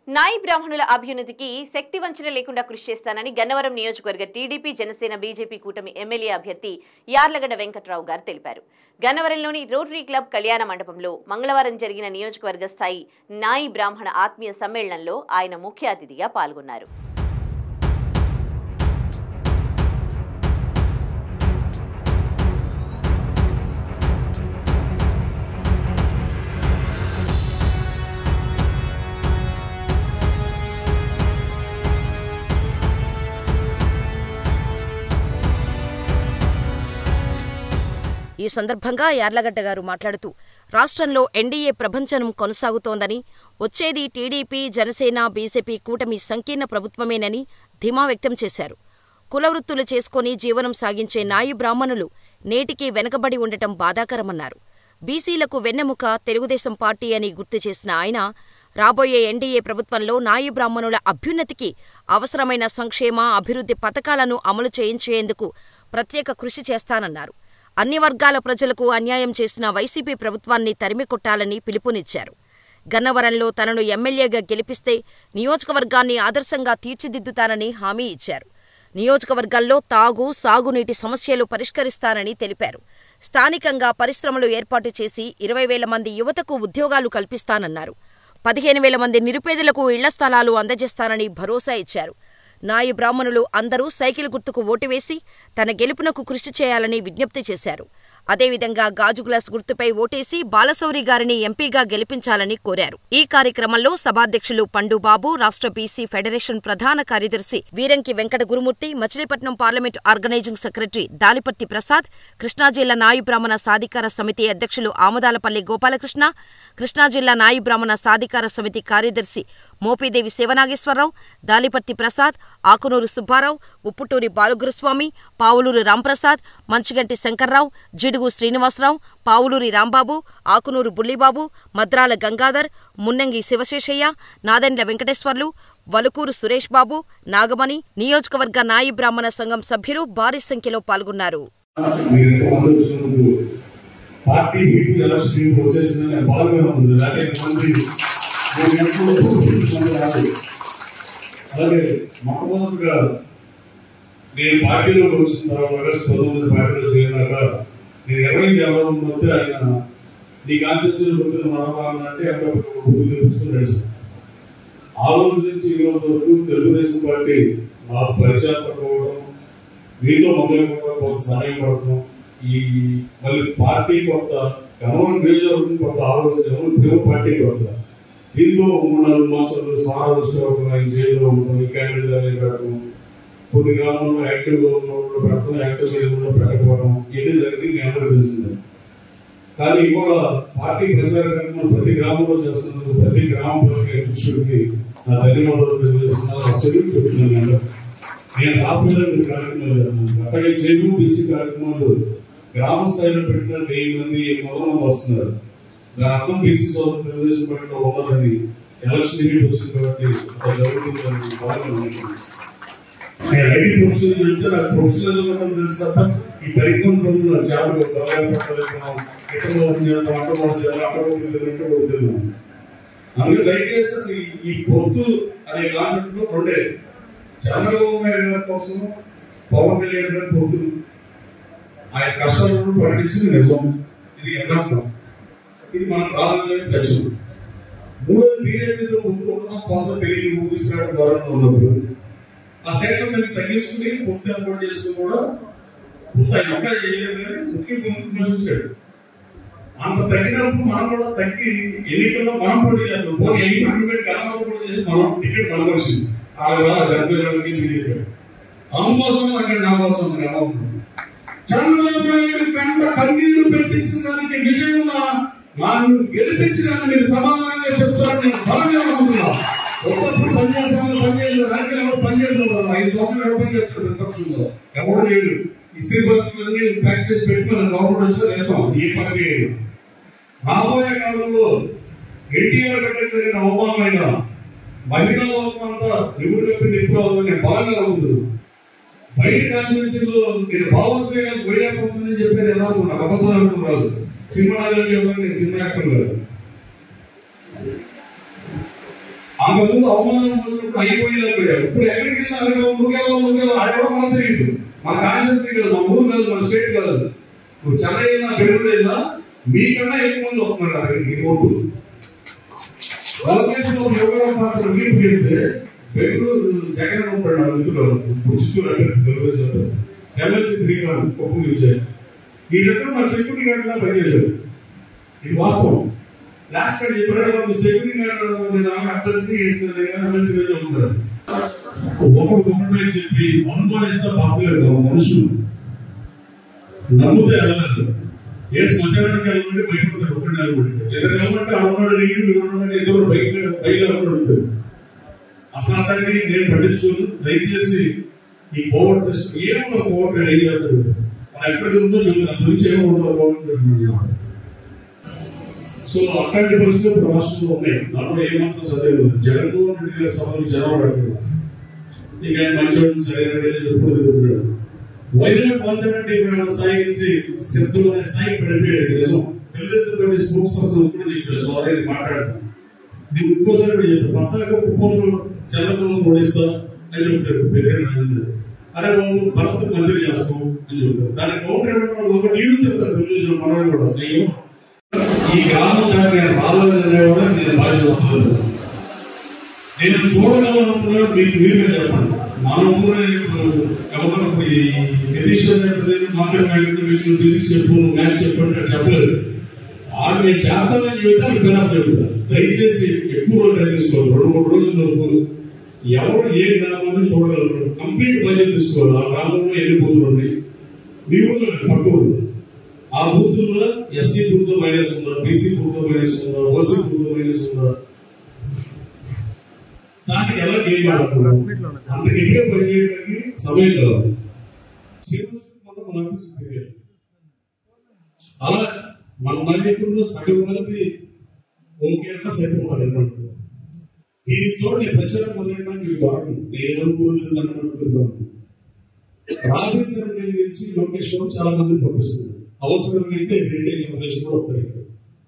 నాయి బ్రాహ్మణుల అభ్యున్నతికి శక్తి వంచన లేకుండా కృషి చేస్తానని గన్నవరం నియోజకవర్గ టీడీపీ జనసేన బీజేపీ కూటమి ఎమ్మెల్యే అభ్యర్థి యార్లగడ్డ వెంకట్రావు గారు తెలిపారు గన్నవరంలోని రోటరీ క్లబ్ కళ్యాణ మండపంలో మంగళవారం జరిగిన నియోజకవర్గ స్థాయి నాయి బ్రాహ్మణ ఆత్మీయ సమ్మేళనంలో ఆయన ముఖ్య అతిథిగా పాల్గొన్నారు ఈ సందర్భంగా యార్లగడ్డ గారు మాట్లాడుతూ రాష్ట్రంలో ఎన్డీఏ ప్రభంచనం కొనసాగుతోందని వచ్చేది టీడీపీ జనసేన బీజేపీ కూటమి సంకీర్ణ ప్రభుత్వమేనని ధీమా వ్యక్తం చేశారు కులవృత్తులు చేసుకుని జీవనం సాగించే నాయి బ్రాహ్మణులు నేటికి వెనకబడి ఉండటం బాధాకరమన్నారు బీసీలకు వెన్నెముక తెలుగుదేశం పార్టీ అని గుర్తు చేసిన ఆయన రాబోయే ఎన్డీఏ ప్రభుత్వంలో నాయి బ్రాహ్మణుల అభ్యున్నతికి అవసరమైన సంక్షేమ అభివృద్ధి పథకాలను అమలు చేయించేందుకు ప్రత్యేక కృషి చేస్తానన్నారు అన్ని వర్గాల ప్రజలకు అన్యాయం చేసిన వైసీపీ ప్రభుత్వాన్ని తరిమికొట్టాలని పిలుపునిచ్చారు గన్నవరంలో తనను ఎమ్మెల్యేగా గెలిపిస్తే నియోజకవర్గాన్ని ఆదర్శంగా తీర్చిదిద్దుతానని హామీ ఇచ్చారు నియోజకవర్గాల్లో తాగు సాగునీటి సమస్యలు పరిష్కరిస్తానని తెలిపారు స్థానికంగా పరిశ్రమలు ఏర్పాటు చేసి ఇరవై వేల మంది యువతకు ఉద్యోగాలు కల్పిస్తానన్నారు పదిహేను వేల మంది నిరుపేదలకు ఇళ్ల స్థలాలు అందజేస్తానని భరోసా ఇచ్చారు నాయి బ్రాహ్మణులు అందరూ సైకిల్ గుర్తుకు ఓటు వేసి తన గెలుపునకు కృషి చేయాలని విజ్ఞప్తి చేశారు అదేవిధంగా గాజు గ్లాస్ గుర్తుపై ఓటేసి బాలశౌరి గారిని ఎంపీగా గెలిపించాలని కోరారు ఈ కార్యక్రమంలో సభాధ్యక్షులు పండు బాబు రాష్ట్ర బీసీ ఫెడరేషన్ ప్రధాన కార్యదర్శి Veeranki Venkata Gurumurthy Machilipatnam parliament organising secretary Daliparthi Prasad Krishna జిల్లా నాయి బ్రాహ్మణ సాధికార సమితి అధ్యక్షులు ఆమదాలపల్లి గోపాలకృష్ణ కృష్ణా జిల్లా నాయి బ్రాహ్మణ సాధికార సమితి కార్యదర్శి మోపిదేవి శివనాగేశ్వరరావు దాలిపర్తి ప్రసాద్ ఆకునూరు సుబ్బారావు ఉప్పుటూరి బాలగురుస్వామి పావులూరి రాంప్రసాద్ మంచిగంటి శంకర్రావు జిడుగు శ్రీనివాసరావు పావులూరి రాంబాబు ఆకునూరు బుల్లిబాబు మద్రాల గంగాధర్ మున్నంగి శివశేషయ్య నాదెండ్ల వెంకటేశ్వర్లు వలుకూరు సురేష్ బాబు నాగమణి నియోజకవర్గ నాయి బ్రాహ్మణ సంఘం సభ్యులు భారీ సంఖ్యలో పాల్గొన్నారు మీరు ఎంతమంది వచ్చినందుకు పార్టీ మీకు ఎలక్షన్ వచ్చేసిందని నేను బాగా ఉంది అలాగే మంది మూడు గంటలు కూర్చుంటున్నారు కాదు. అలాగే మొట్టమొదటిగా నేను పార్టీలోకి వచ్చిన తర్వాత ఆగస్టు పంతొమ్మిది పార్టీలో చేరినాక నేను ఎవరికి ఎవరు ఆయన నీ కాన్స్టిట్యూషన్ గుర్తులు నడవాలంటే అక్కడ చూపిస్తూ ఆ రోజు నుంచి ఈ రోజు వరకు తెలుగుదేశం పార్టీ మాకు పరిచయం తక్కువడం మీతో మొదలు కూడా కొంత సమయం పడటం ఈ మళ్ళీ పార్టీ కొత్త గవర్నమెంట్ నియోజకవర్గం కొత్త ఆలోచన తెలుగు పార్టీ కొత్త దీంతో మూడు నాలుగు మాసాలు సారా జైల్లో ఉండడం క్యాండిడేట్ అనేది పెట్టడం కొన్ని గ్రామాల్లో యాక్టివ్గా ఉన్న వాళ్ళు పెట్టడం యాక్టివ్ లేకుండా పెట్టకపోవడం ఇవన్నీ జరిగింది మీ అందరూ తెలిసిందే కానీ ఇవాళ పార్టీ ప్రచార కార్యక్రమం ప్రతి గ్రామంలో చేస్తున్నందుకు ప్రతి గ్రామ పార్టీ దృష్టికి నా ధన్యవాదాలు తెలియజేస్తున్నాను అసలు చెప్తున్నాను అందరూ. నేను రాబోయే కార్యక్రమాలు చేస్తున్నాను. అట్లాగే చెరువు బీసీ కార్యక్రమాలు గ్రామ స్థాయిలో పెట్టిన వెయ్యి మంది మొదలు మంది వస్తున్నారు దాని అర్థం బీసీ సోదరు తెలుగుదేశం పార్టీలో ఉన్నారని ఎలక్షన్ డేట్ వచ్చింది కాబట్టి అలా జరుగుతుందని బాగా అనుకుంటున్నాను. నేను ఐటీ ప్రొఫెషనల్ నుంచి నాకు ప్రొఫెషనల్ ఉండడం తెలుసు తప్ప ఈ పరిజ్ఞానం పనులు నాకు జాబ్ పట్టలేకపోతున్నాం ఎక్కడ ఓపెన్ చేద్దాం అక్కడ ఓపెన్ చేద్దాం అక్కడ ఓపెన్ చేద్దాం ఇక్కడ ఓపెన్ చేద్దాం అందుకే దయచేసి అసలు ఈ- ఈ పొత్తు అనే కాన్సెప్ట్ లో రెండే చంద్రబాబు నాయుడు గారి కోసం పవన్ కళ్యాణ్ గారి పొత్తు ఆయన కష్టాలను ప్రకటించింది నిజం ఇది యథార్థం ఇది మనం కావాలనే సత్యం మూడోది బీజేపీతో పొత్తు ఉండడం కొంత తెలియని ఊపిసినట్టు ద్వారా ఉన్నప్పుడు ఆ సెక్టర్స్ అన్ని తగ్గించుకుని పొత్తు ఏర్పాటు చేసుకుని కూడా పొత్తు ఆయన ఒక్క చేయలేదు కానీ ముఖ్య భూమికి చూశాడు అంత తగ్గినప్పుడు మనం కూడా తగ్గి ఎన్నికల్లో మనం పోటీ చేస్తాం పోనీ ఎన్ని పక్కన పెట్టి గతంలో పోటీ చేసి మనం టికెట్ మనకు వచ్చింది ఆ వేళ జనసేనకి బీజేపీ అందుకోసం అక్కడ నా కోసం నేను ఎలా ఉన్నాను చంద్రబాబు నాయుడు పెంట కన్నీళ్లు పెట్టించిన దానికి విషయంగా నన్ను గెలిపించడానికి మీరు సమాధానంగా చెప్తారని నేను బలంగా నమ్ముతున్నా ఒకప్పుడు పనిచేస్తాను పనిచేయలేదు రాజకీయాల్లో పనిచేసేవారు ఐదు సంవత్సరాలు ఎవరు పనిచేస్తారు ప్రతిపక్షంలో ఎవరు లేడు ఈ శ్రీపతులన్నీ ప్యాక్ చేసి పెట్టుకుని గవర్నమెంట్ వస్తే లేతాం ఏ పార్టీ లేదు. రాబోయే కాలంలో ఎన్టీఆర్ బిడ్డకు జరిగిన అవమానమైన మహిళా లోకం అంతా నిగురు కప్పి నిప్పుకోవాలని నేను బలంగా ఉంది బయట కాన్ఫరెన్స్లో నేను భావోద్వేగాలు పోయలేకపోతుందని చెప్పేది ఎలా ఉంది నాకు అబద్ధాలు అనుకుని రాదు సినిమా నేను సినిమా యాక్టర్ కాదు అంతకుముందు అవమానం వచ్చినప్పుడు అయిపోయినప్పుడు ఇప్పుడు ఎక్కడికి వెళ్ళినా అక్కడ నువ్వుకెళ్ళా నువ్వుకెళ్ళా అక్కడ మనకు తెలియదు మన కాన్షియన్స్ కాదు మన ఊరు కాదు మన స్టేట్ కాదు నువ్వు చెన్నై వెళ్ళినా బెంగళూరు వెళ్ళినా మీకన్నా ఎక్కువ మంది వస్తున్నారు నా దగ్గరికి ఈ ఓటు లోకేష్లో యువగడ పాత్ర వీపు వెళ్తే బెంగళూరు జగన్ ఉంటాడు ఆ వీపులో పుష్కూరు అంటే తెలుగుదేశం ఎమ్మెల్సీ శ్రీకాంత్ కొప్పు చూశారు వీళ్ళిద్దరూ మన సెక్యూరిటీ గార్డ్ లా పనిచేశారు ఇది వాస్తవం లాస్ట్ టైం చెప్పారు సెక్యూరిటీ గార్డ్ నేను అర్థం ఎమ్మెల్సీ గారు ఉంటారు ఒకడు ఒకటి చెప్పి అనుమానిస్తే పాపులర్ మనుషులు నమ్మితే వెళ్ళలేదు ఏ శ్మశానానికి వెళ్ళమంటే భయపడతాడు ఒకటి నిలబడి ఏదైనా వెళ్ళమంటే అడవాడు నీళ్ళు వీడు ఏదో బయట బయట ఉంటాడు అసలు అతన్ని నేను పట్టించుకోను దయచేసి ఈ కోవిడ్ టెస్ట్ ఏముందో కోవిడ్ ఏం చేస్తాడు మనం ఎక్కడ ఉందో చూద్దాం దాని గురించి ఏముందో కోవిడ్ సో అట్లాంటి పరిస్థితులు ఇప్పుడు రాష్ట్రంలో ఉన్నాయి దాంట్లో ఏమాత్రం చదివారు జగన్మోహన్ రెడ్డి గారి సభలు జనం ఇక ఆయన మంచోడు సరైన చెప్పుకో తిరుగుతున్నాడు వైద్యులు కాన్సెప్ట్ స్థాయి నుంచి శక్తులు అనే స్థాయి పడిపోయాడు నిజం తెలుగుదేశం స్పోక్స్ పర్సన్ కూడా చెప్పారు సో అనేది మాట్లాడతాను దీన్ని ఇంకోసారి కూడా చెప్పారు పద్దాక కుప్పంలో చంద్రబాబు ఓడిస్తా అని చెప్పారు పేరు రాజేంద్ర. అరే బాబు భరత్ మంత్రి చేస్తాం అని చెప్పారు దానికి కౌంటర్ ఇవ్వడం ఒక నీళ్లు చెప్తారు తెలుగుదేశం మనవాళ్ళు కూడా అయ్యో ఈ గ్రామం దాకా నేను రావాలనేవాడు నేను బాధ్యత వదలలేదు. నేను చూడగలను మీకు మీరుగా చెప్పండి మన ఊరే ఇప్పుడు ఎవరు ఇప్పుడు ఈ నితీష్ మాత్రం ఫిజిక్స్ చెప్పు మ్యాథ్స్ చెప్పు అంటే చెప్పలేదు ఆమె నేను చేద్దామని చెబితే అది పిల్లలు చెబుతాను దయచేసి ఎక్కువ రోజులు టైం తీసుకోవాలి రెండు మూడు రోజుల వరకు ఎవరు ఏ గ్రామాన్ని చూడగలరు కంప్లీట్ బడ్జెట్ తీసుకోవాలి ఆ గ్రామంలో ఎన్ని బూతులు ఉన్నాయి మీ ఊళ్ళో పక్క ఊళ్ళు ఆ బూతుల్లో ఎస్సీ బూత్ మైనస్ ఉందా బీసీ బూత్ మైనస్ ఉందా ఓసీ బూత్ మైనస్ ఉందా దానికి ఎలా గేమ్ ఆడుతున్నాం అంత గట్టిగా పనిచేయడానికి సమయం కావాలి శ్రీనివాస్ మనం మన ఆఫీస్ పెరిగారు. అలా మన నాయకుల్లో సగం మంది ఓకే అన్న సగం వారు అన్నట్టు దీంతో నేను ప్రచారం మొదలెట్టడానికి కారణం నేను అనుకుంటున్నాను రాజేశ్వరం నుంచి లోకేష్ బాబు చాలా మంది పంపిస్తున్నారు అవసరమైతే హెరిటేజ్ ఫౌండేషన్ కూడా వస్తారు ఇక్కడ.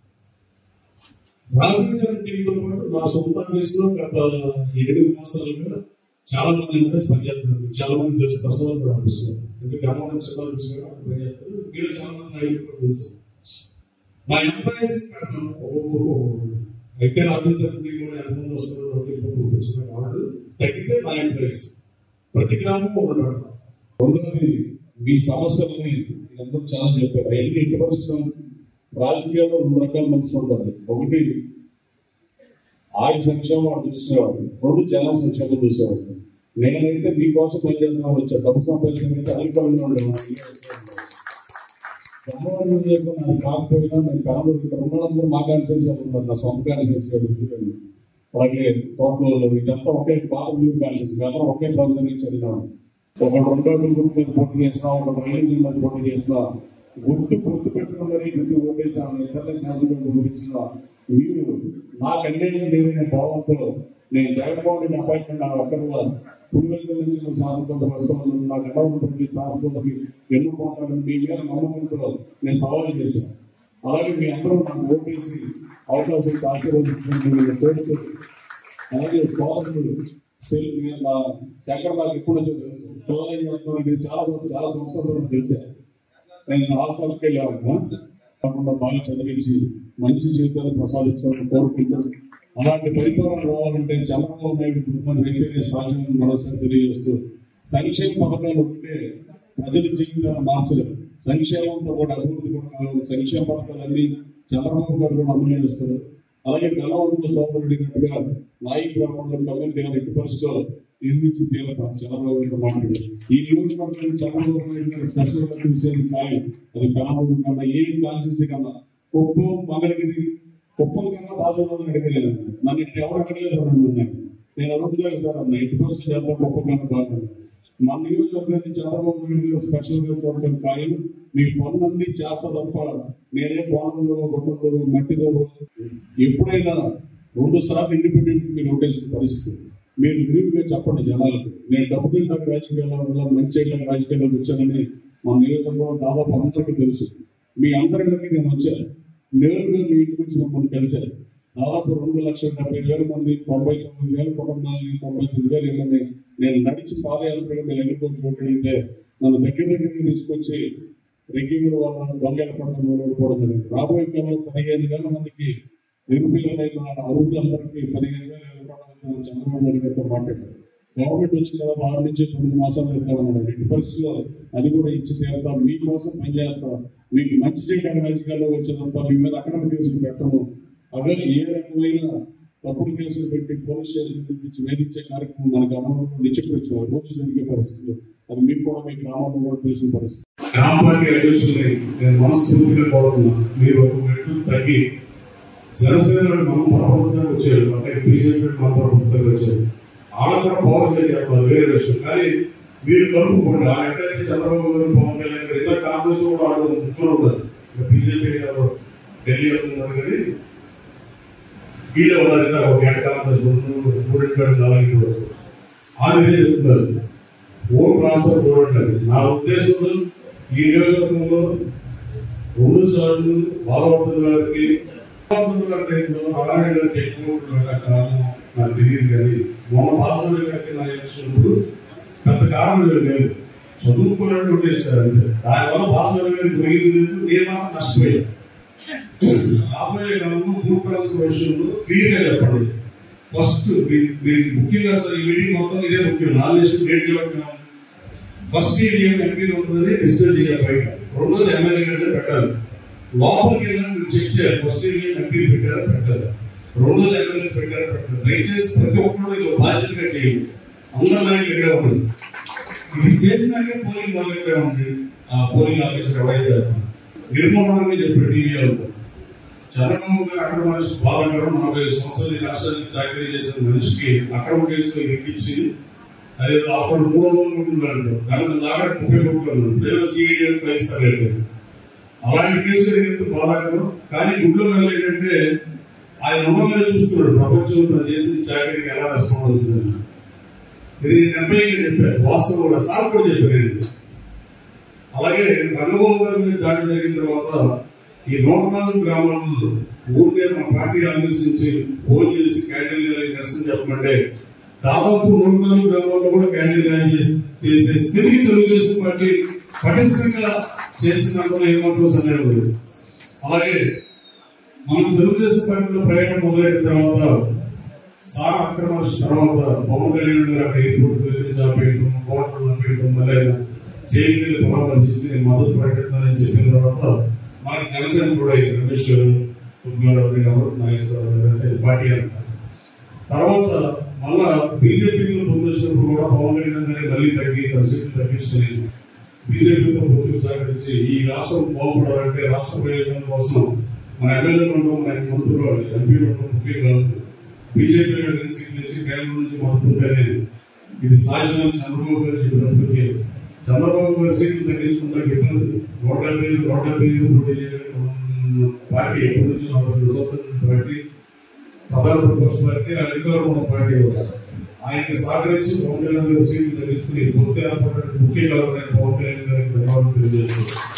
రాజేశ్వరం టీంతో పాటు నా సొంత ఆఫీస్ లో గత ఎనిమిది మాసాలుగా చాలా మంది ఉంటే పనిచేస్తున్నారు చాలా మంది చేసి ప్రసవాలు కూడా ఆపిస్తున్నారు అంటే గ్రామం నుంచి చాలా తీసుకురా పనిచేస్తారు మీరు చాలా మంది నాయకులు కూడా తెలుసు మా ఎంప్లాయీస్ అయితే ఆఫీసర్ టీం కూడా ఎంతమంది వస్తున్నారు నోటీస్ పంపించిన వాళ్ళు తగ్గితే మా ఎంప్లాయీస్ ప్రతి గ్రామం ఉన్నాడు రెండోది మీ సమస్యలని అందరూ చాలా చెప్పారు ఎన్ని ఇంటి పరిశ్రమ రాజకీయాల్లో రెండు రకాల మనిషి ఉంటారు ఒకటి ఆయన సంక్షేమం వాడు చూసేవాడు రెండు జనం సంక్షేమం చూసేవాడు నేనైతే మీకోసం పనిచేద్దాం వచ్చా డబ్బు సంపాదించడానికి అల్లిపల్లి గమ్మవారి నియోజకవర్గం నాకు కాకపోయినా నేను కనబడి ఇక్కడ ఉన్నదందరూ మా కాన్స్టిట్యూన్సీ ఉన్నారు నా సొంత కాన్స్టిట్యూన్సీ అలాగే తోటలలో ఇదంతా ఒకే బాగా మీరు కాన్స్టిట్యూన్సీ అందరం ఒకే ప్రాంతం నుంచి చదివినాం ఒకడు రెండో గుర్తు మీద పోటీ చేస్తా ఒకడు రైలు జిల్లా పోటీ చేస్తా గుర్తు గుర్తు పెట్టుకున్నది గుర్తు ఓటేసాను ఇతరుల శాసనం గురించిన మీరు నాకు అన్యాయం లేని భావంతో నేను జగన్మోహన్ రెడ్డి అపాయింట్మెంట్ నా ఒక్కరు పులివెల్లి నుంచి నువ్వు శాసనసభ వస్తున్నాను నాకు ఎలా ఉంటుంది శాసనసభకి ఎన్నుకుంటానని మీ మీద నమ్మకంతో నేను సవాలు చేశాను అలాగే మీ అందరూ నాకు ఓటేసి అవకాశం ఇచ్చి ఆశీర్వదించినందుకు నేను కోరుతూ అలాగే సోదరుడు సెల్ మీద శంకర్ నాకు ఎప్పుడు వచ్చో తెలుసు పిల్లలకి వెళ్తానంటే చాలా సంవత్సరం- చాలా సంవత్సరాలు తెలిసాను నేను హాస్పిటల్కి వెళ్ళాను కాకుండా బాగా చదివించి మంచి జీవితాన్ని ప్రసాదించాలని కోరుకుంటాను అలాంటి పరిపాలన రావాలంటే చంద్రబాబు నాయుడు కుటుంబం వెంటనే సాధ్యం మరోసారి తెలియజేస్తూ సంక్షేమ పథకాలు ఉంటే ప్రజల జీవితాన్ని మార్చలేరు సంక్షేమంతో కూడా అభివృద్ధి కూడా కావాలి సంక్షేమ పథకాలన్నీ చంద్రబాబు గారు కూడా అమలు చేస్తారు అలాగే గన్నవరంలో సోదరుడి గట్టుగా నాయి గ్రామంలో కమ్యూనిటీ గారు ఎట్టి పరిస్థితుల్లో నిర్మించి తీరతాం చంద్రబాబు గారితో మాట్లాడి ఈ నియోజకవర్గంలో చంద్రబాబు నాయుడు గారు స్పెషల్ గా చూసేది ఖాయం అది గ్రామం కన్నా ఏ కాన్స్టిట్యూన్సీ కన్నా కుప్పం మంగళగిరి కుప్పం కన్నా బాధపడాలని అడగలేదు నన్ను ఇట్లా ఎవరు అడగలేదు అని అన్నాను నేను అడుగుతున్నాను సార్ అన్న ఎట్టి పరిస్థితులు చేద్దాం కుప్పం కన్నా బాగుంది మన నియోజకవర్గాన్ని చంద్రబాబు నాయుడు గారు స్పెషల్ గా చూడటం ఖాయం మీ పనులన్నీ చేస్తా తప్ప నేనే కోణంలో గుట్టంలో మట్టిలో ఎప్పుడైనా రెండు సార్లు ఇండిపెండెంట్ మీరు ఓటేసిన పరిస్థితి మీరు విరివిగా చెప్పండి జనాలకు నేను డబ్బు తింటాక రాజకీయాల వల్ల మంచి చేయడానికి రాజకీయాలకు వచ్చానని మా నియోజకవర్గంలో దాదాపు అందరికీ తెలుసు మీ అందరికీ నేను వచ్చాను నేరుగా మీ ఇంటికి వచ్చి మమ్మల్ని కలిశాను దాదాపు రెండు లక్షల డెబ్బై వేల మంది తొంభై తొమ్మిది వేల కుటుంబాలని తొంభై తొమ్మిది వేల ఇళ్ళని నేను నడిచి పాదయాత్రగా నేను ఎన్నుకొని చూడగలిగితే నన్ను దగ్గర దగ్గరికి తీసుకొచ్చి రెగ్యులర్ వాళ్ళ దొంగల పండుగ కూడా జరిగింది రాబోయే కాలంలో పదిహేను వేల మందికి నిరుపేదలైన అరువులందరికీ పదిహేను వేల ఇవ్వడం చంద్రబాబు నాయుడు గారితో మాట్లాడారు గవర్నమెంట్ వచ్చిన తర్వాత ఆరు నుంచి తొమ్మిది మాసాలు ఇస్తామన్నాడు ఎట్టి పరిస్థితుల్లో అది కూడా ఇచ్చి తీరుతాం మీకోసం పనిచేస్తాం మీకు మంచి చేయడానికి రాజకీయాల్లో వచ్చేదంతా మీ మీద అక్కడ కేసులు పెట్టము అదే ఏ రకమైన తప్పుడు కేసులు పెట్టి పోలీస్ స్టేషన్ పిలిపించి వేధించే కార్యక్రమం మన గ్రామంలో నిశ్చిపించు రోజు జరిగే పరిస్థితులు అది మీకు కూడా మీ గ్రామంలో కూడా తెలిసిన పరిస్థితి గ్రామ పార్టీ అధ్యక్షుల్ని నేను మనస్ఫూర్తిగా కోరుతున్నా మీరు ఒక మెట్టు తగ్గి జనసేన మన ప్రభుత్వానికి వచ్చారు అంటే బీజేపీ మన ప్రభుత్వానికి వచ్చారు వాళ్ళకు కూడా పవర్ చేయాలి వేరే విషయం కానీ మీరు కలుపుకోండి ఆ ఎక్కడైతే చంద్రబాబు గారు పవన్ కళ్యాణ్ గారు ఇద్దరు కాంగ్రెస్ కూడా వాళ్ళు ముగ్గురు ఉన్నారు బీజేపీ గారు ఢిల్లీ వెళ్తున్నారు కానీ వీళ్ళే ఉన్నారు ఇద్దరు ఒక గంట కాంగ్రెస్ మూడింటి నాలుగు అది చెప్తున్నారు ఓట్ ట్రాన్స్ఫర్ చూడండి నా ఉద్దేశంలో ఈ నియోజకవర్గంలో రెండు సార్లు బాలవర్ధన్ గారికి బాలవర్ధన్ గారి టైంలో నారాయణ గారికి ఎక్కువ ఓట్లు కారణం నాకు తెలియదు కానీ మొన్న బాలసూరి గారికి నా ఎలక్షన్ప్పుడు పెద్ద కారణం ఏమీ లేదు చదువుకోవాలని ఉండేస్తారు అంతే దానివల్ల బాలసూరి గారికి పోయింది లేదు నేను మాత్రం నష్టపోయాను రాబోయే కాలంలో గ్రూప్ ట్రాన్స్ఫర్మేషన్లో క్లియర్గా చెప్పండి ఫస్ట్ మీరు ముఖ్యంగా అసలు ఈ మీటింగ్ మొత్తం ఇదే ముఖ్యం నామినేషన్ డేట్ చెప్పడం ఫస్ట్ ఈ ఎంపీ ఉంటుందని డిస్కస్ చేయాలి బయట రెండోది ఎమ్మెల్యే కంటే పెట్టాలి లోపలికి వెళ్ళినా మీరు చెక్ చేయాలి ఫస్ట్ ఎంపీ పెట్టారా పెట్టాలి రెండోది ఎమ్మెల్యే పెట్టారా పెట్టాలి దయచేసి ప్రతి ఒక్కరు ఇది ఒక బాధ్యతగా చేయండి అందరి నాయకులు ఇక్కడే ఉంటుంది ఇది చేసినాకే పోలింగ్ మొదలెట్టే ఉంది ఆ పోలింగ్ ఆఫీసర్ ఎవరైతే నిర్మూలంగా చెప్పాడు టీవీలో చంద్రబాబు గారు అక్కడ మనిషి బాధాకరం నలభై ఐదు సంవత్సరాలు ఈ రాష్ట్రానికి చాకరీ చేసిన మనిషికి అక్కడ కేసులో ఎక్కించి అదేదో అప్పుడు మూడు వందలు ఉంటుందంట దాని లాగా ముప్పై కోట్లు లేదు సిఐడి ఫైల్స్ అనేది అలాంటి కేసులు ఎంత బాధాకరం కానీ గుడ్లో వెళ్ళి ఏంటంటే ఆయన నమ్మకంగా చూస్తున్నాడు ప్రపంచంలో తను చేసిన చాకరీకి ఎలా రెస్పాండ్ అవుతుందని ఇది నేను నిర్భయంగా చెప్పాను వాస్తవం కూడా సార్ కూడా చెప్పాను అలాగే రంగబాబు గారి మీద దాడి జరిగిన తర్వాత ఈ నూట నాలుగు గ్రామాల్లో ఊరికే మా పార్టీ ఆలోచించి ఫోన్ చేసి క్యాండిల్ గారికి నిరసన చెప్పమంటే దాదాపు నూట నాలుగు గ్రామాల్లో కూడా క్యాండిల్ గారి చేసేసి తిరిగి తెలుగుదేశం పార్టీ పటిష్టంగా చేసినందులో ఏమాత్రం సందేహం లేదు అలాగే మనం తెలుగుదేశం పార్టీలో ప్రయాణం మొదలైన తర్వాత సార్ అక్రమ తర్వాత పవన్ కళ్యాణ్ గారు అక్కడ ఎయిర్పోర్ట్ వెళ్ళి జాపేయటం హోటల్ ఆపేయటం మళ్ళీ ఆయన జైలు పరామర్శించి నేను మద్దతు ప్రకటిస్తానని చెప్పిన తర్వాత మనకి జనసేన కూడా ఈ రమేష్ ఉద్గారావు వీళ్ళెవరు నాగేశ్వరరావు గారు అంటే పార్టీ అంటారు తర్వాత మళ్ళా బీజేపీతో పొందొచ్చినప్పుడు కూడా పవన్ కళ్యాణ్ గారి మళ్ళీ తగ్గి సీట్లు తగ్గించుకుని బీజేపీతో పొత్తుకు సహకరించి ఈ రాష్ట్రం బాగుపడాలంటే రాష్ట్ర ప్రయోజనం కోసం మన ఎమ్మెల్యేలు ఉండడం మన మంత్రులు ఎంపీలు ఉండడం ముఖ్యంగా బీజేపీ సీట్లు ఇచ్చి కేంద్రం నుంచి మొదలుకుంటేనే ఇది సాధ్యమని చంద్రబాబు గారు చెప్పినప్పటికీ చంద్రబాబు గారి సీట్లు తగ్గించుకుంటే ఇబ్బంది నూట డెబ్బై ఐదు నూట డెబ్బై ఐదు పోటీ చేయడం పార్టీ ఎప్పటి నుంచి నలభై ఐదు సంవత్సరాల పార్టీ ప్రధాన ప్రతిపక్ష పార్టీ అధికారంలో ఉన్న పార్టీ కూడా. ఆయనకి సహకరించి పవన్ కళ్యాణ్ గారి సీట్లు తగ్గించుకుని పొత్తు ఏర్పడడానికి ముఖ్య కారణమైన పవన్ కళ్యాణ్ గారికి ధన్యవాదాలు తెలియజేస్తున్నారు